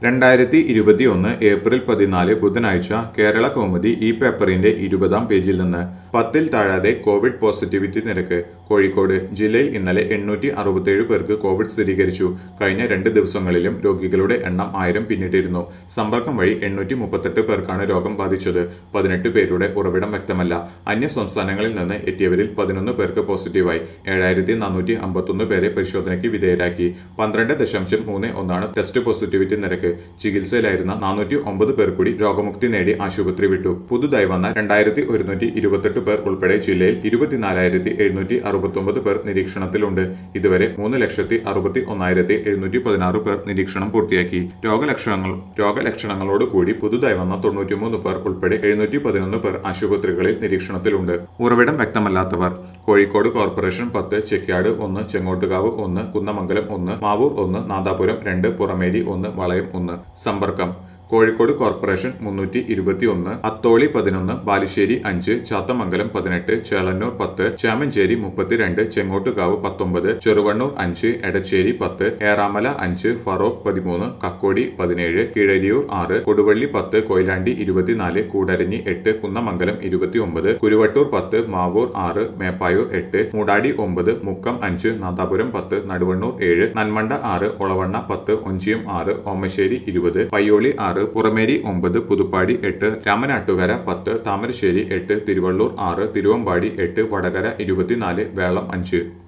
രണ്ടായിരത്തി ഇരുപത്തിയൊന്ന് ഏപ്രിൽ പതിനാല് ബുധനാഴ്ച കേരള കൗമുദി ഈ പേപ്പറിന്റെ ഇരുപതാം പേജിൽ നിന്ന് പത്തിൽ താഴാതെ കോവിഡ് പോസിറ്റിവിറ്റി നിരക്ക് കോഴിക്കോട് ജില്ലയിൽ ഇന്നലെ എണ്ണൂറ്റി അറുപത്തിയേഴ് പേർക്ക് കോവിഡ് സ്ഥിരീകരിച്ചു കഴിഞ്ഞ രണ്ട് ദിവസങ്ങളിലും രോഗികളുടെ എണ്ണം ആയിരം പിന്നിട്ടിരുന്നു സമ്പർക്കം വഴി എണ്ണൂറ്റി മുപ്പത്തെട്ട് പേർക്കാണ് രോഗം ബാധിച്ചത് പതിനെട്ട് പേരുടെ ഉറവിടം വ്യക്തമല്ല അന്യ സംസ്ഥാനങ്ങളിൽ നിന്ന് എത്തിയവരിൽ പതിനൊന്ന് പേർക്ക് പോസിറ്റീവായി ഏഴായിരത്തി നാനൂറ്റി അമ്പത്തൊന്ന് പേരെ പരിശോധനയ്ക്ക് വിധേയരാക്കി പന്ത്രണ്ട് ദശാംശം മൂന്ന് ഒന്നാണ് ടെസ്റ്റ് പോസിറ്റിവിറ്റി നിരക്ക് ചികിത്സയിലായിരുന്ന നാനൂറ്റി ഒമ്പത് പേർ കൂടി രോഗമുക്തി നേടി ആശുപത്രി വിട്ടു പുതുതായി വന്ന രണ്ടായിരത്തി ഒരുന്നൂറ്റി ഇരുപത്തെട്ട് പേർ ഉൾപ്പെടെ ജില്ലയിൽ ഇരുപത്തിനാലായിരത്തി എഴുന്നൂറ്റി അറുപത്തൊമ്പത് പേർ നിരീക്ഷണത്തിലുണ്ട് ഇതുവരെ മൂന്ന് ലക്ഷത്തി അറുപത്തി ഒന്നായിരത്തി എഴുന്നൂറ്റി പതിനാറ് പേർ നിരീക്ഷണം പൂർത്തിയാക്കി രോഗലക്ഷണങ്ങൾ രോഗലക്ഷണങ്ങളോട് കൂടി പുതുതായി വന്ന തൊണ്ണൂറ്റിമൂന്ന് പേർ ഉൾപ്പെടെ എഴുന്നൂറ്റി പതിനൊന്ന് പേർ ആശുപത്രികളിൽ നിരീക്ഷണത്തിലുണ്ട് ഉറവിടം വ്യക്തമല്ലാത്തവർ കോഴിക്കോട് കോർപ്പറേഷൻ പത്ത് ചെക്കാട് ഒന്ന് ചെങ്ങോട്ടുകാവ് ഒന്ന് കുന്നമംഗലം ഒന്ന് മാവൂർ ഒന്ന് നാദാപുരം രണ്ട് പുറമേരി ഒന്ന് വളയം ഒന്ന് സമ്പർക്കം കോഴിക്കോട് കോർപ്പറേഷൻ മുന്നൂറ്റി ഇരുപത്തി ഒന്ന് അത്തോളി പതിനൊന്ന് ബാലുശ്ശേരി അഞ്ച് ചാത്തമംഗലം പതിനെട്ട് ചേളന്നൂർ പത്ത് ചേമഞ്ചേരി മുപ്പത്തിരണ്ട് ചെങ്ങോട്ടുകാവ് പത്തൊമ്പത് ചെറുവണ്ണൂർ അഞ്ച് എടച്ചേരി പത്ത് ഏറാമല അഞ്ച് ഫറോക്ക് പതിമൂന്ന് കക്കോടി പതിനേഴ് കീഴരിയൂർ ആറ് കൊടുവള്ളി പത്ത് കൊയിലാണ്ടി ഇരുപത്തിനാല് കൂടരഞ്ഞി എട്ട് കുന്നമംഗലം ഇരുപത്തിയൊമ്പത് കുരുവട്ടൂർ പത്ത് മാവൂർ ആറ് മേപ്പായൂർ എട്ട് മൂടാടി ഒമ്പത് മുക്കം അഞ്ച് നാദാപുരം പത്ത് നടുവണ്ണൂർ ഏഴ് നന്മണ്ട ആറ് ഒളവണ്ണ പത്ത് ഒഞ്ചിയം ആറ് ഓമശ്ശേരി ഇരുപത് പയ്യോളി ആറ് പുറമേരി ഒമ്പത് പുതുപ്പാടി എട്ട് രാമനാട്ടുകര പത്ത് താമരശ്ശേരി എട്ട് തിരുവള്ളൂർ ആറ് തിരുവമ്പാടി എട്ട് വടകര ഇരുപത്തിനാല് വേളം അഞ്ച്